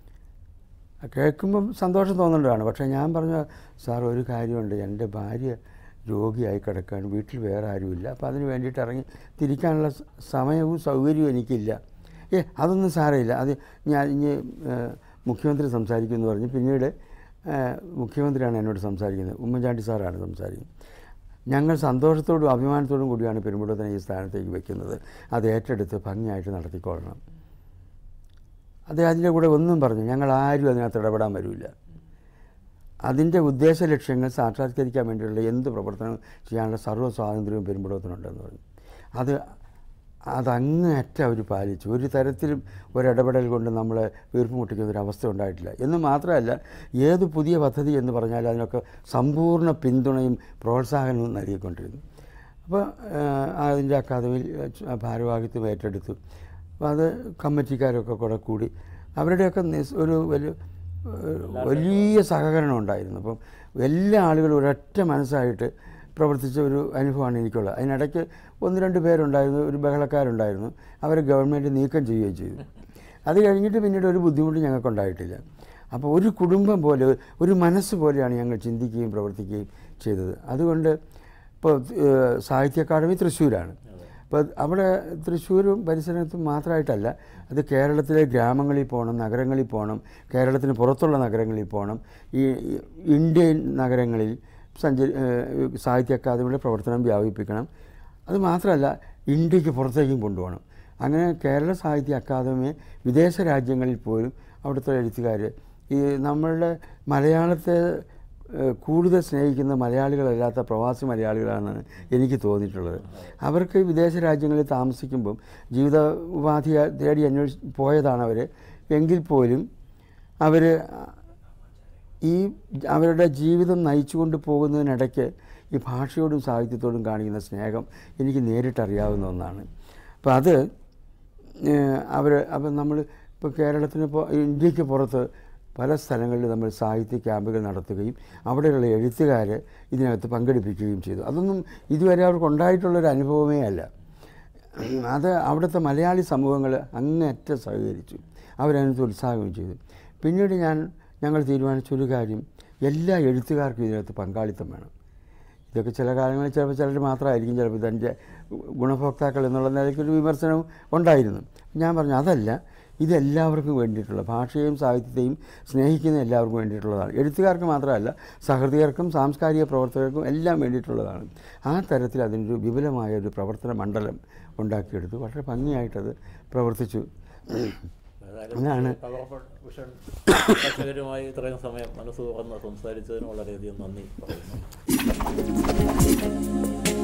കേൾക്കുമ്പം സന്തോഷം തോന്നുന്നതാണ് പക്ഷേ ഞാൻ പറഞ്ഞ സാർ ഒരു കാര്യമുണ്ട് എൻ്റെ ഭാര്യ രോഗിയായി കിടക്കുകയാണ് വീട്ടിൽ വേറെ ആരുമില്ല അപ്പോൾ അതിന് വേണ്ടിയിട്ട് ഇറങ്ങി തിരിക്കാനുള്ള സ- സമയവും സൗകര്യവും എനിക്കില്ല ഏ അതൊന്നും സാരമില്ല അത് ഞാൻ ഇനി ഏഹ്, മുഖ്യമന്ത്രി സംസാരിക്കുമെന്ന് പറഞ്ഞ് പിന്നീട് ഏഹ്, മുഖ്യമന്ത്രിയാണ് എന്നോട് സംസാരിക്കുന്നത് ഉമ്മൻചാണ്ടി സാറാണ് സംസാരിക്കുന്നത് ഞങ്ങൾ സന്തോഷത്തോടും അഭിമാനത്തോടും കൂടിയാണ് പെരുമ്പുടത്തിനെ ഈ സ്ഥാനത്തേക്ക് വെക്കുന്നത് അത് ഏറ്റെടുത്ത് ഭംഗിയായിട്ട് നടത്തിക്കൊള്ളണം അത് അതിൻ്റെ കൂടെ ഒന്നും പറഞ്ഞു ഞങ്ങൾ ആരും അതിനകത്ത് ഇടപെടാൻ വരില്ല അതിൻ്റെ ഉദ്ദേശ ലക്ഷ്യങ്ങൾ സാക്ഷാത്കരിക്കാൻ വേണ്ടിയുള്ള എന്ത് പ്രവർത്തനം ചെയ്യാനുള്ള സർവ്വ സ്വാതന്ത്ര്യവും പെരുമ്പടത്തിനുണ്ടെന്ന് പറഞ്ഞു അത് അതങ്ങേറ്റ അവർ പാലിച്ചു ഒരു തരത്തിലും ഒരിടപെടൽ കൊണ്ട് നമ്മളെ വീർപ്പ് മുട്ടിക്കുന്ന ഒരു അവസ്ഥ ഉണ്ടായിട്ടില്ല എന്ന് മാത്രമല്ല ഏത് പുതിയ പദ്ധതി എന്ന് പറഞ്ഞാൽ അതിനൊക്കെ സമ്പൂർണ്ണ പിന്തുണയും പ്രോത്സാഹനവും നൽകിക്കൊണ്ടിരുന്നു അപ്പോൾ അതിൻ്റെ അക്കാദമിയിൽ ഏഹ്, ഭാരവാഹിത്വം ഏറ്റെടുത്തു അപ്പോൾ അത് കമ്മിറ്റിക്കാരൊക്കെ കൂടെ കൂടി അവരുടെയൊക്കെ നിസ് ഒരു വലിയ ഏഹ്, വലിയ സഹകരണം ഉണ്ടായിരുന്നു അപ്പം എല്ലാ ആളുകളും ഒരൊറ്റ മനസ്സായിട്ട് പ്രവർത്തിച്ച ഒരു അനുഭവമാണ് എനിക്കുള്ളത് അതിനിടയ്ക്ക് ഒന്ന് രണ്ട് പേരുണ്ടായിരുന്നു ഒരു ബഹളക്കാരുണ്ടായിരുന്നു അവരെ ഗവൺമെൻറ് നീക്കം ചെയ്യുകയും ചെയ്തു അത് കഴിഞ്ഞിട്ട് പിന്നീട് ഒരു ബുദ്ധിമുട്ട് ഞങ്ങൾക്കുണ്ടായിട്ടില്ല അപ്പോൾ ഒരു കുടുംബം പോലെ ഒരു മനസ്സ് പോലെയാണ് ഞങ്ങൾ ചിന്തിക്കുകയും പ്രവർത്തിക്കുകയും ചെയ്തത് അതുകൊണ്ട് ഇപ്പോൾ ഏഹ്, സാഹിത്യ അക്കാദമി തൃശ്ശൂരാണ് അപ്പോൾ അവിടെ തൃശ്ശൂരും പരിസരത്തും മാത്രമായിട്ടല്ല അത് കേരളത്തിലെ ഗ്രാമങ്ങളിൽ പോകണം നഗരങ്ങളിൽ പോകണം കേരളത്തിന് പുറത്തുള്ള നഗരങ്ങളിൽ പോകണം ഈ ഈ ഇന്ത്യൻ നഗരങ്ങളിൽ സഞ്ചരി ഏഹ് സാഹിത്യ അക്കാദമിയുടെ പ്രവർത്തനം വ്യാപിപ്പിക്കണം അത് മാത്രമല്ല ഇന്ത്യക്ക് പുറത്തേക്കും കൊണ്ടുപോകണം അങ്ങനെ കേരള സാഹിത്യ അക്കാദമിയെ വിദേശ രാജ്യങ്ങളിൽ പോലും അവിടുത്തെ എഴുത്തുകാർ ഈ നമ്മളുടെ മലയാളത്തെ ഏഹ് കൂടുതൽ സ്നേഹിക്കുന്ന മലയാളികളല്ലാത്ത പ്രവാസി മലയാളികളാണെന്ന് എനിക്ക് തോന്നിയിട്ടുള്ളത് അവർക്ക് വിദേശ രാജ്യങ്ങളിൽ താമസിക്കുമ്പം ജീവിത ഉപാധി തേടി അന്വേഷി പോയതാണ് അവർ എങ്കിൽ പോലും അവർ ഈ അവരുടെ ജീവിതം നയിച്ചുകൊണ്ട് പോകുന്നതിനിടയ്ക്ക് ഈ ഭാഷയോടും സാഹിത്യത്തോടും കാണിക്കുന്ന സ്നേഹം എനിക്ക് നേരിട്ടറിയാവുന്ന ഒന്നാണ് അപ്പോൾ അത് അവർ അപ്പം നമ്മൾ ഇപ്പോൾ കേരളത്തിന് ഇപ്പോൾ ഇന്ത്യക്ക് പുറത്ത് പല സ്ഥലങ്ങളിൽ നമ്മൾ സാഹിത്യ ക്യാമ്പുകൾ നടത്തുകയും അവിടെയുള്ള എഴുത്തുകാരെ ഇതിനകത്ത് പങ്കെടുപ്പിക്കുകയും ചെയ്തു അതൊന്നും ഇതുവരെ അവർക്ക് ഉണ്ടായിട്ടുള്ളൊരു അനുഭവമേ അല്ല അത് അവിടുത്തെ മലയാളി സമൂഹങ്ങൾ അങ്ങേറ്റം സഹകരിച്ചു അവരതിനകത്ത് ഉത്സാഹവും ചെയ്തു പിന്നീട് ഞാൻ ഞങ്ങൾ തീരുമാനിച്ച ഒരു കാര്യം എല്ലാ എഴുത്തുകാർക്കും ഇതിനകത്ത് പങ്കാളിത്തം വേണം ഇതൊക്കെ ചില കാലങ്ങളിൽ ചിലപ്പോൾ ചിലർ മാത്രമായിരിക്കും ചിലപ്പോൾ ഇതെൻ്റെ ഗുണഭോക്താക്കൾ എന്നുള്ള നിലയ്ക്കൊരു വിമർശനവും ഉണ്ടായിരുന്നു ഞാൻ പറഞ്ഞു അതല്ല ഇതെല്ലാവർക്കും വേണ്ടിയിട്ടുള്ള ഭാഷയെയും സാഹിത്യത്തെയും സ്നേഹിക്കുന്ന എല്ലാവർക്കും വേണ്ടിയിട്ടുള്ളതാണ് എഴുത്തുകാർക്ക് മാത്രമല്ല സഹൃദയർക്കും സാംസ്കാരിക പ്രവർത്തകർക്കും എല്ലാം വേണ്ടിയിട്ടുള്ളതാണ് ആ തരത്തിൽ അതിനൊരു വിപുലമായ ഒരു പ്രവർത്തന മണ്ഡലം ഉണ്ടാക്കിയെടുത്തു വളരെ ഭംഗിയായിട്ടത് പ്രവർത്തിച്ചു അതാണ് പവർ വിഷൻ കർഷകരുമായി ഇത്രയും സമയം മനസ്സ് തുറന്ന് സംസാരിച്ചതിന് വളരെയധികം നന്ദി പറയുന്നു